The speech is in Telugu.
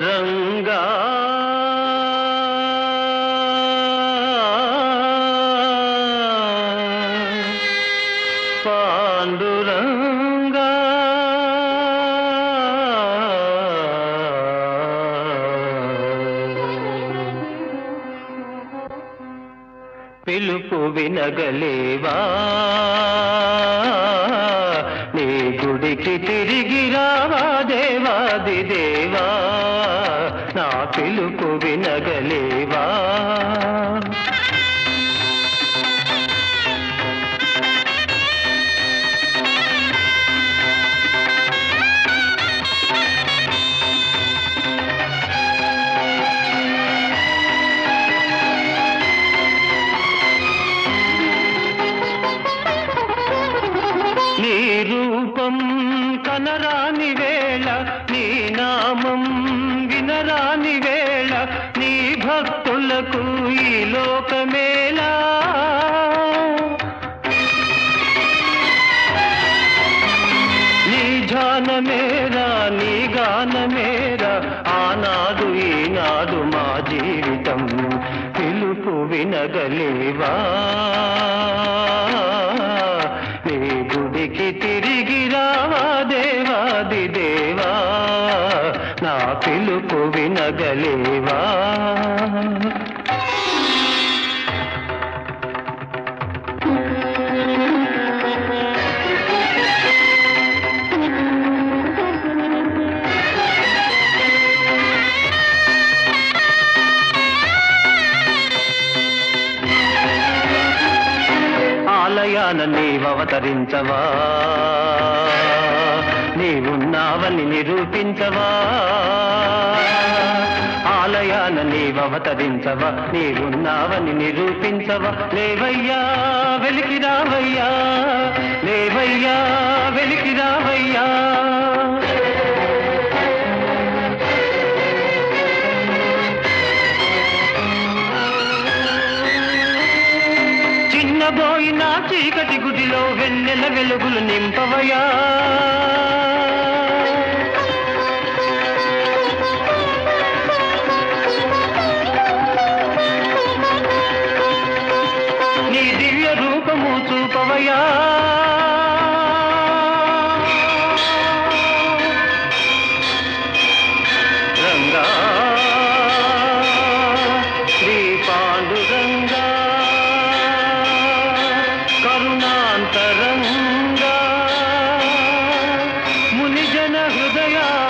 రంగా పాండురంగా పిలుపు వినగలేవా నీ గుడికి తిరిగి రావా దేవాది దేవా నా పిలుపు వినగలేవా నీ రూపం కనరాని వేళ నీ నామం వినరాని వేళ నీ భక్తులకు ఈ లోకమేలా నీ ధ్యానమేరా నీ గానమేరా ఆనాడు ఈనాడు మా జీవితం పిలుపు వినగలేవా నీ గుడికి తిరిగి రావా దేవాది దేవా నా పిలుపు వినగలేవా ఆలయాన నీవవతరించవా నీవున్నావని నిరూపించవా ఆలయాన నీవవతరించవా నీవున్నావని నిరూపించవా లేవయ్యా వెలికి రావయ్యా లేవయ్యా వెలికి రావయ్యా చిన్నబోయిన చీకటి గుడిలో వెన్నెల వెలుగులు నింపవయా నీ దివ్య రూపము చూపవయా రంగా శ్రీ పాండురంగా కరుణాంతరంగా మునిజన హృదయా